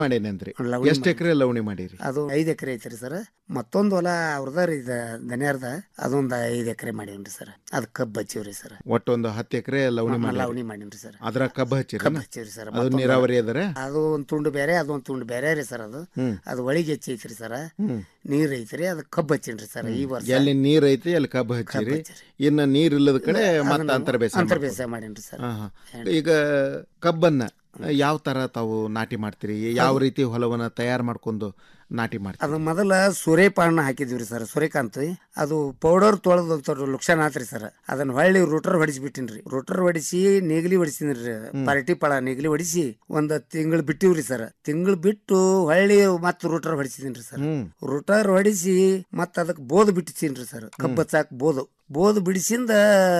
ಮಾಡೇನಂದ್ರಿ ಲವಣಿ ಎಷ್ಟ್ ಎಕರೆ ಲವಣಿ ಮಾಡೀರಿ ಅದು ಐದ್ ಎಕರೆ ಐತ್ರಿ ಸರ್ ಮತ್ತೊಂದು ಹೊಲ ಅವ್ರದ ರೀ ಇದ ದನಿಯಾರ್ದ ಅದೊಂದ್ ಐದ್ ಎಕರೆ ಮಾಡೀನ್ರಿ ಸರ್ ಅದ್ ಕಬ್ಬ್ ಹಚ್ಚಿವ್ರಿ ಸರ್ ಒಟ್ಟೊಂದು ಹತ್ತು ಎಕರೆ ಲವಣಿ ಮಾಡಿ ಲವಣಿ ಮಾಡೀನ್ರಿ ಸರ್ ಅದ್ರ ಕಬ್ಬ ಹಚ್ಚಿರಿ ಕಬ್ಬ್ ಹಚ್ಚಿವ್ರಿ ಸರ್ ಅದು ನೀರಾವರಿ ಅದರ ಅದು ಒಂದ್ ತುಂಡು ಬೇರೆ ಅದೊಂದ್ ತುಂಡು ಬೇರೆ ರೀ ಸರ್ ಅದು ಹ್ಮ್. ಅದು ಒಳಗೆ ಹೆಚ್ಚಿ ಐತ್ರಿ ಸರ್ ನೀರ್ ಐತ್ರಿ ಅದ್ ಕಬ್ಬ್ ಹಚ್ಚಿನ್ರಿ ಸರ್ ಈ ವರ್ಷ ಎಲ್ಲಿ ನೀರ್ ಐತಿ ಅಲ್ಲಿ ಕಬ್ಬ ಹಚ್ಚಿರಿ ಇನ್ನ ನೀರ್ ಇಲ್ಲದ ಕಡೆ ಮತ್ತೆ ಅಂತರ ಬೇಸಾಯ ಅಂತರ ಮಾಡ್ಬೋದು. ಬೇಸಾಯ ಮಾಡೀನ್ರಿ ಸರ್ ಹಾ, ಹಾ. ಈಗ ಕಬ್ಬನ್ನ ಯಾವ ತರ ತಾವು ನಾಟಿ ಮಾಡ್ತೀರಿ ಯಾವ ರೀತಿ ಹೊಲವನ್ನ ತಯಾರು ಮಾಡ್ಕೊಂಡು ನಾಟಿ ಮಾಡ್ತೀರಿ ಅದು ಮೊದಲ ಸೂರ್ಯಪಾನ ಹಾಕಿದ್ವಿ ಸರ್ ಸೂರ್ಯಕಾಂತಿ ಅದು ಪೌಡರ್ ತೊಳೆದ ಲುಕ್ಷಣ ಆತ್ರಿ ಸರ್ ಅದನ್ನ ಹೊಳ್ಳಿ ರೂಟರ್ ಹೊಡಿಸ್ಬಿಟ್ಟಿನ್ರಿ ರೂಟರ್ ಹೊಡಿಸಿ ನೇಗಿಲಿ ಹೊಡಿಸಿದ್ರಿ ಪಾರ್ಟಿ ಪಳ ನೇಗಿಲಿ ಹೊಡಿಸಿ ಒಂದ್ ತಿಂಗಳು ಬಿಟ್ಟಿವ್ರಿ ಸರ್ ತಿಂಗಳು ಬಿಟ್ಟು ಹೊಳ್ಳಿ ಮತ್ ರೂಟರ್ ಹೊಡಿಸಿದೀನ್ರಿ ಸರ್ ರೂಟರ್ ಹೊಡಿಸಿ ಮತ್ ಅದಕ್ಕೆ ಬೋದ್ ಬಿಟ್ಟಿಸೀನ್ರಿ ಸರ್ ಕಬ್ಬ್ ಹಚ್ಚಾಕ್ ಬೋದು ಬೋದ್ ಬಿಡಿಸಿಂದ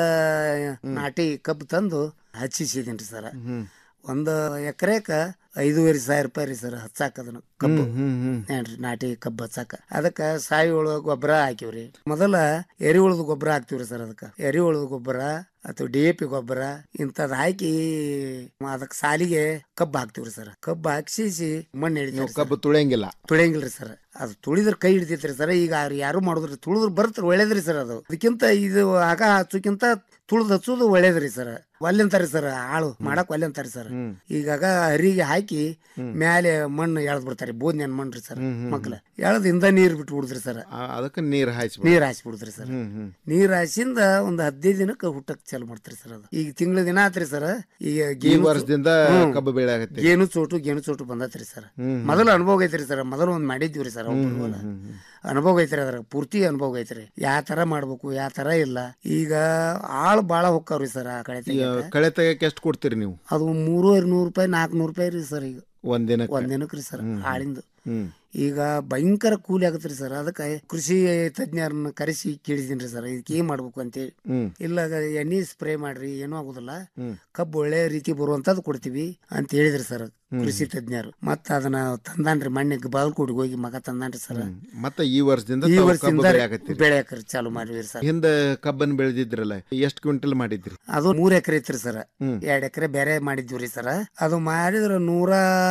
ನಾಟಿ ಕಬ್ಬು ತಂದು ಹಚ್ಚಿಸಿದೀನ್ರಿ ಸರ್ ಒಂದು ಎಕರೆಕ ಐದೂವರೆ ಸಾವಿರ ರೂಪಾಯಿ ರೀ ಸರ್ ಹಚ್ಚಾಕ ಅದನ್ನ ಕಬ್ಬು ಏನ್ರಿ ನಾಟಿ ಕಬ್ಬು ಹಚ್ಚಾಕ ಅದಕ್ಕ ಸಾವಯವ ಗೊಬ್ಬರ ಹಾಕಿವ್ರಿ ಮೊದಲ ಎರಿಹುಳದ ಗೊಬ್ಬರ ಹಾಕ್ತಿವ್ರಿ ಸರ್ ಅದಕ್ಕ ಎರಿಹುಳದ ಗೊಬ್ಬರ ಅಥವಾ ಡಿ ಎ ಪಿ ಗೊಬ್ಬರ ಇಂಥದ್ ಹಾಕಿ ಅದಕ್ಕೆ ಸಾಲಿಗೆ ಕಬ್ಬು ಹಾಕ್ತಿವ್ರಿ ಸರ್ ಕಬ್ಬು ಹಾಕ್ಸಿಸಿ ಮಣ್ಣು ನೀವು ಹಿಡಿತೀವಿ ಕಬ್ಬು ತುಳಿಯಂಗಿಲ್ಲ ತುಳಿಯಂಗಿಲ್ರಿ ಸರ್ ಅದು ತುಳಿದ್ರ ಕೈ ಹಿಡಿತೈತ್ರಿ ಸರ್ ಈಗ ಅವ್ರು ಯಾರು ಮಾಡುದ್ರಿ ತುಳಿದ್ರ ಬರ್ತ್ರಿ ಒಳ್ಳೇದ್ರಿ ಸರ್ ಅದು ಅದಕ್ಕಿಂತ ಇದು ಆಗ ಹಚ್ಚೋಕ್ಕಿಂತ ತುಳಿದ್ ಹಚ್ಚೋದು ಒಳ್ಳೇದ್ರಿ ಸರ್ ಒಲ್ಲೆಂತಾರಿ ಸರ್ ಆಳು ಮಾಡಕ್ ಒಲ್ಲೆಂತಾರಿ ಸರ್ ಈಗಾಗ ಹರಿಗೆ ಹಾಕಿ ಮ್ಯಾಲೆ ಮಣ್ಣು ಎಳ್ದ್ ಬಿಡ್ತಾರೆ ಬೋದ್ನ್ಯಾನ್ ಮಣ್ಣ್ರಿ ಸರ್ ಮಕ್ಳ ಎಳ್ದ್ ಇಂದ ನೀರ್ ಬಿಟ್ಟು ಬಿಡುದ್ರಿ ಸರ್ ಅದಕ್ಕೆ ನೀರ್ ಹಾಯಿಸಿ ನೀರ್ ಹಾಸಿ ಬಿಡುದ್ರಿ ಸರ್ ನೀರ್ ಹಾಸಿಂದ ಒಂದ್ ಹದಿನೈದು ದಿನಕ್ಕೆ ಹುಟ್ಟಕ್ ಚಾಲು ಮಾಡ್ತಾರೆ ಸರ್ ಅದು ಈಗ ತಿಂಗಳ ದಿನ ಆತ್ರಿ ಸರ್ ಈಗ ಈ ಗೇಣು ವರ್ಷದಿಂದ ಹ್ಮ್. ಕಬ್ಬು ಬೆಳೆ ಆಗತ್ತೆ ಗೇಣು ಚೋಟು ಗೇಣು ಚೋಟು ಬಂದತ್ರಿ ಸರ್ ಮೊದಲು ಅನುಭವ ಐತ್ರಿ ಸರ್ ಮೊದಲು ಒಂದ್ ಮಾಡಿದ್ವಿ ಸರ್ ಅನುಭವ ಐತ್ರಿ ಅದ್ರ ಪೂರ್ತಿ ಅನುಭವ ಐತ್ರಿ ಯಾವ ತರ ಮಾಡ್ಬೇಕು ಯಾವ ತರ ಇಲ್ಲ ಈಗ ಆಳ್ ಬಾಳ ಹೊಕ್ಕವ್ರಿ ಸರ್ ಆ ಕಡೆ ಈಗ ತೆಗ್ಯಾಕ. ಕಳೆ ತೆಗಕ್ಕೆ ಎಷ್ಟು ಕೊಡ್ತೀರಿ ನೀವು ಅದು ಮೂರುವರೆ ನೂರು ರೂಪಾಯಿ ನಾಲ್ಕುನೂರು ರೂಪಾಯಿ ರೀ ಸರ್ ಈಗ ಒಂದ್ ದಿನಕ್ಕೆ ಒಂದ್ ದಿನಕ್ಕೆ ರೀ ಸರ್ ಆಳಿಂದು ಹ್ಮ್ ಈಗ ಭಯಂಕರ ಕೂಲಿ ಆಗತ್ರಿ ಸರ್ ಅದಕ್ಕೆ ಕೃಷಿ ತಜ್ಞರನ್ನ ಕರೆಸಿ ಕೇಳಿದೀನಿ ಸರ್ ಇದಕ್ಕೆ ಏನ್ ಮಾಡ್ಬೇಕು ಅಂತೇಳಿ ಹ್ಮ್. ಇಲ್ಲ ಅದ ಎಣ್ಣೆ ಸ್ಪ್ರೇ ಮಾಡ್ರಿ ಏನೂ ಆಗುದಿಲ್ಲ ಕಬ್ಬು ಒಳ್ಳೆ ರೀತಿ ಬರುವಂತದ್ದು ಕೊಡ್ತೀವಿ ಅಂತ ಹೇಳಿದ್ರಿ ಸರ್ ಕೃಷಿ ತಜ್ಞರು ಮತ್ತ ಅದನ್ನ ತಂದಾನ್ರಿ ಮಣ್ಣಿಗೆ ಬಾಗಲಕೋಟಿಗೆ ಹೋಗಿ ಮಗ ತಂದಾನ್ರಿ ಸರ್ ಮತ್ತೆ ಈ ವರ್ಷದಿಂದ ಈ ತಾವು ಕಬ್ಬು ವರ್ಷದಿಂದ ಬೆಳೆ ಆಗತ್ತೀರಿ ಬೆಳೆಯಕ್ರಿ ಚಾಲು ಮಾಡಿವ್ರಿ ಸರ್ ಹಿಂದೆ ಕಬ್ಬನ್ ಬೆಳೆದಿದ್ರಲ್ಲ ಎಷ್ಟು ಕ್ವಿಂಟಲ್ ಮಾಡಿದ್ರಿ ಅದು ಮೂರ್ ಎಕರೆ ಐತ್ರಿ ಸರ್ ಎರಡ್ ಎಕರೆ ಬೇರೆ ಮಾಡಿದ್ವಿ ಸರ್ ಅದು ಮಾಡಿದ್ರ ನೂರ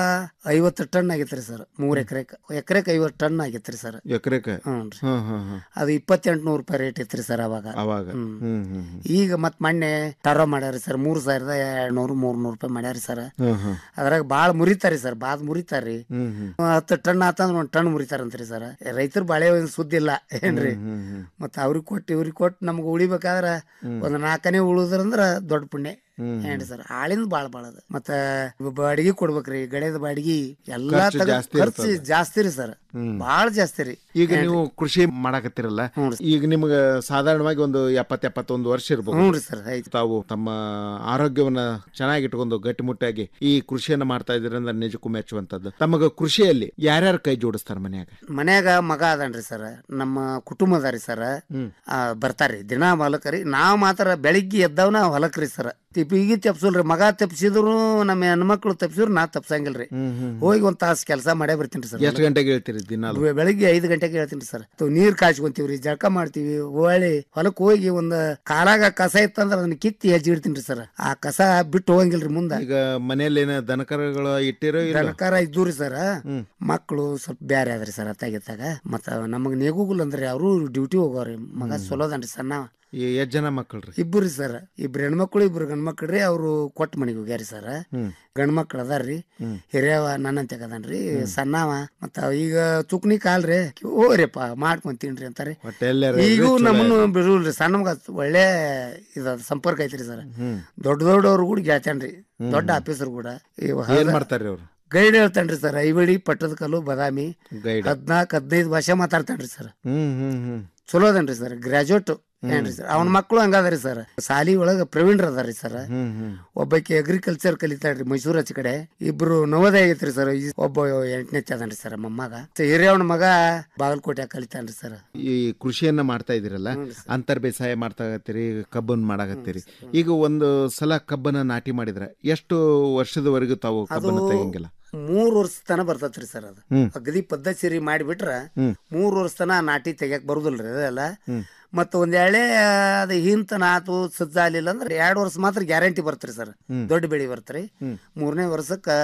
ಐವತ್ತು ಟನ್ ಆಗೈತ್ರಿ ಸರ್ ಮೂರ್ ಎಕರೆಕ್ ಎಕರೆಕ್ ಐವತ್ತು ಟನ್ ಆಗೈತ್ರಿ ಸರ್ ಎಕರೆಕ ಹ್ಞೂನ್ರಿ ಹ್ಮ್ ಹ್ಮ್ ಹ್ಮ್ ಅದು ಇಪ್ಪತ್ತೆಂಟು ನೂರು ರೂಪಾಯಿ ರೇಟ್ ಇತ್ರಿ ಸರ್ ಅವಾಗ ಅವಾಗ ಹ್ಮ್. ಹ್ಮ್ ಹ್ಮ್ ಹ್ಮ್. ಈಗ ಮತ್ ಮೊನ್ನೆ ಟರೋ ಮಾಡ್ಯಾರಿ ಸರ್ ಮೂರ್ ಸಾವಿರದ ಎರಡ್ ನೂರು ಮೂರ್ ನೂರು ರೂಪಾಯಿ ಮಾಡ್ಯಾರಿ ಸರ್ ಹ್ಮ್ ಹ್ಮ್ ಅದ್ರಾಗ ಬಾಳ ಮುರಿತಾರಿ ಸರ್ ಬಾದ್ ಮುರಿತಾರ್ರಿ ಹ್ಮ್ ಹ್ಮ್ ಹತ್ತು ಟನ್ ಆತಂದ್ರ ಒಂದ್ ಟನ್ ಮುರಿತಾರಂತ್ರಿ ಸರ್ ರೈತರು ಬಾಳೆ ಒಂದ್ ಸುದ್ದಿ ಇಲ್ಲ ಏನ್ರಿ ಹ್ಮ್ ಹ್ಮ್ ಮತ್ತ ಅವ್ರಿಗೆ ಕೊಟ್ಟು ಇವ್ರಿಗೆ ಕೊಟ್ಟು ನಮ್ಗೆ ಉಳಿಬೇಕಾದ್ರ ಒಂದ್ ನಾಲ್ಕನೇ ಉಳುದ್ರಂದ್ರ ದೊಡ್ಡ ಪುಣ್ಯ ಏನ್ರಿ ಸರ್ ಆಳಿಂದ ಬಾಳ ಬಾಳ ಅದ ಮತ್ತ ಬಾಡಿಗೆ ಕೊಡ್ಬೇಕ್ರಿ ಗಡೆದ ಬಾಡಿಗೆ ಎಲ್ಲಾ ಖರ್ಚು ತಗ ಜಾಸ್ತಿ ಖರ್ಚು ಇರ್ತದೆ. ಜಾಸ್ತಿ ರೀ ಸರ್ ಬಾಳ ಜಾಸ್ತಿ ರೀ ಈಗ ನೀವು ಕೃಷಿ ಮಾಡಕತ್ತಿರಲ್ಲ ಈಗ ನಿಮ್ಗ ಸಾಧಾರಣವಾಗಿ ಒಂದು ಎಪ್ಪತ್ ಎಪ್ಪತ್ತೊಂದು ವರ್ಷ ಹ್ಞೂ ಇರ್ಬೋದು ರೀ ಸರ್ ಆಯ್ತು ತಾವು ತಮ್ಮ ಆರೋಗ್ಯವನ್ನ ಚೆನ್ನಾಗಿಟ್ಕೊಂಡು ಗಟ್ಟಿಮುಟ್ಟಾಗಿ ಈ ಕೃಷಿಯನ್ನ ಮಾಡ್ತಾ ಇದ್ರಿಂದ ನಿಜಕ್ಕೂ ಮೆಚ್ಚುವಂತದ್ದು ತಮಗ ಕೃಷಿಯಲ್ಲಿ ಯಾರ್ಯಾರು ಕೈ ಜೋಡಿಸ್ತಾರ ಮನ್ಯಾಗ ಮನ್ಯಾಗ ಮಗ ಅದನ್ರಿ ಸರ್ ನಮ್ಮ ಕುಟುಂಬ ಅದಾರಿ ಸರ್ ಬರ್ತಾರ್ರಿ ದಿನ ಹೊಲಕ್ರಿ ನಾವ್ ಮಾತ್ರ ಬೆಳಿಗ್ಗೆ ಎದ್ದವನ ಹೊಲಕ್ರಿ ಸರ್ ತಿಪ್ಪಿಗೆ ತಪ್ಸಲ್ರಿ ಮಗ ತಪ್ಸಿದ್ರು ನಮ್ಮ ಹೆಣ್ಮಕ್ಳು ತಪ್ಸಿದ್ರು ನಾ ತಪ್ಸಂಗಿಲ್ರಿ ಹೋಗಿ ಒಂದ್ ತಾಸ್ ಕೆಲಸ ಮಾಡೇ ಬರ್ತೀನಿ ಸರ್ ಎಷ್ಟು ಗಂಟೆಗೆ ಹೇಳ್ತೀರಿ ದಿನ ಬೆ- ಬೆಳಿಗ್ಗೆ ಐದು ಗಂಟೆಗೆ ಹೇಳ್ತೀನಿ ಸರ್ ತು- ನೀರ್ ಕಾಯ್ಸ್ಕೊಂತೀವ್ರಿ ಜಳಕ ಮಾಡ್ತೀವಿ ಹೊಳ್ಳಿ ಹೊಲಕ್ ಹೋಗಿ ಒಂದ್ ಕಾಲಾಗ ಕಸ ಇತ್ತಂದ್ರ ಅದನ್ನ ಕಿತ್ತಿ ಹೆಜ್ಜಿ ಇಡ್ತೀನಿ ಸರ್ ಆ ಕಸ ಬಿಟ್ಟು ಹೋಗಂಗಿಲ್ರಿ ಮುಂದ ಈಗ ಮನೆಯಲ್ಲಿ ಏನ ದನಕರಗಳು ಇಟ್ಟಿರೋ ಇಲ್ಲ ದನಕಾರ ಇದ್ದೂರಿ ಸರ್ ಮಕ್ಕಳು ಸ್ವಲ್ಪ ಬ್ಯಾರೆ ಅದ್ರಿ ಸರ್ ಅತ್ತಾಗಿತ್ತಾಗ ಮತ್ತ ನಮಗ್ ನೇಗುಗುಲ್ ಅಂದ್ರಿ ಅವರು ಡ್ಯೂಟಿ ಹೋಗೋರಿ ಮಗ ಸೊಲೋದನ್ರಿ ಸಣ್ಣ ಈ ಎಷ್ಟ್ ಜನ ಮಕ್ಕಳ್ರಿ ಇಬ್ಬರು ಸರ್ ಇಬ್ರು ಹೆಣ್ಮಕ್ಳು ಇಬ್ರು ಗಂಡ್ಮಕ್ಳು ರೀ ಅವ್ರು ಕೊಟ್ಟ ಮನೆಗೆ ಹೋಗ್ಯಾರಿ ಸರ್ ಗಂಡ್ಮಕ್ಳು ಅದಾರ್ರಿ ಹಿರಿಯವ ನನ್ನಂತೆ ಅದನ್ರಿ ಸಣ್ಣವ ಮತ್ತ ಅವ ಈಗ ಚುಕ್ನಿ ಕಾಲ್ರಿ ಹೋಗ್ರಿಪ್ಪ ಮಾಡ್ಕೊಂತೀನ್ರಿ ಅಂತಾರೆ ಒಟ್ಟ ಎಲ್ಲಾರು ಈಗೂ ಇದ್ರೆ ಚಲೋ ನಮ್ಮನ್ನು ಬಿಡುಲ್ರಿ ಸಣ್ಣ ಮಗ ಒಳ್ಳೆ ಇದ ಸಂಪರ್ಕ ಐತ್ರಿ ಸರ್ ದೊಡ್ಡ ದೊಡ್ಡವ್ರು ಕೂಡ ಗೆಳ್ತಾನ್ರಿ ದೊಡ್ಡ ಆಫೀಸರ್ ಕೂಡ ಏನ್ ಮಾಡ್ತಾರ್ರಿ ಅವ್ರು ಗೈಡ್ ಹೇಳ್ತಾನ್ರಿ ಸರ್ ಐವಳಿ ಪಟ್ಟದ ಕಲ್ಲು ಬದಾಮಿ ಗೈಡ್ ಹದ್ನಾಲ್ಕ್ ಹದಿನೈದು ಭಾಷೆ ಮಾತಾಡ್ತಾನ್ರಿ ಸರ್ ಹ್ಮ್ ಹ್ಮ್ ಹ್ಮ್ ಚಲೋ ಅದನ್ರಿ ಸರ್ ಗ್ರಾಜುಯೇಟ್ ಏನ್ರಿ ಸರ್ ಅವನ ಮಕ್ಕಳು ಹಂಗದಾರಿ ಸರ್ ಸಾಲಿ ಒಳಗ ಪ್ರವೀಣ್ ಅದಾರಿ ಸರ್ ಹ್ಮ್ ಹ್ಮ್ ಒಬ್ಬಾಕಿ ಅಗ್ರಿಕಲ್ಚರ್ ಕಲಿತಾಳ್ರಿ ಮೈಸೂರು ಹಚ್ಚ ಕಡೆ ಇಬ್ರು ನವೋದಯ ಆಗೈತ್ರಿ ಸರ್ ಈ ಒಬ್ಬ ಎಂಟನೇ ಅದನ್ರಿ ಸರ್ ಮೊಮ್ಮಗ ಹಿರಿಯವನ ಮಗ ಬಾಗಲಕೋಟೆ ಕಲಿತಾನ್ರಿ ಸರ್ ಈ ಕೃಷಿಯನ್ನ ಮಾಡ್ತಾ ಇದೀರಲ್ಲ ಅಂತರ್ ಬೇಸಾಯ ಮಾಡ್ತಾ ಇರ್ತೀರಿ ಕಬ್ಬನ್ ಮಾಡಾಕತ್ತೀರಿ ಈಗ ಒಂದು ಸಲ ಕಬ್ಬನ ನಾಟಿ ಮಾಡಿದ್ರ ಎಷ್ಟು ವರ್ಷದವರೆಗೂ ತಾವು ಕಬ್ಬನ್ನ ತೆಗಿಯಂಗಿಲ್ಲ ಮೂರ್ ವರ್ಷ ತನ ಬರ್ತೈತ್ರಿ ಸರ್ ಅದು ಹ್ಮ್. ಅಗದಿ ಪದ್ಧತಿ ಮಾಡಿಬಿಟ್ರ ಹ್ಮ್. ಮೂರ್ ವರ್ಷ ತನ ನಾಟಿ ತೆಗಿಯಕ್ ಬರುದಿಲ್ರಿ ಅದೆಲ್ಲ ಮತ್ತ ಒಂದ್ ಎಳೆ ಅದ ಹಿಂತನ ಆತು ಸಜ್ಜ ಆಗ್ಲಿಲ್ಲ ಅಂದ್ರೆ ಎರಡ್ ವರ್ಷ ಮಾತ್ರ ಗ್ಯಾರಂಟಿ ಬರ್ತ್ರಿ ಸರ್ ದೊಡ್ಡ ಬೆಳಿ ಬರ್ತ್ರಿ ಮೂರನೇ ವರ್ಷಕ್ಕ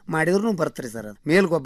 ಮಾಡಿದ್ರು ಬರ್ತ್ರಿ ಸರ್ ಮೇಲ್ ಗೊಬ್ಬರ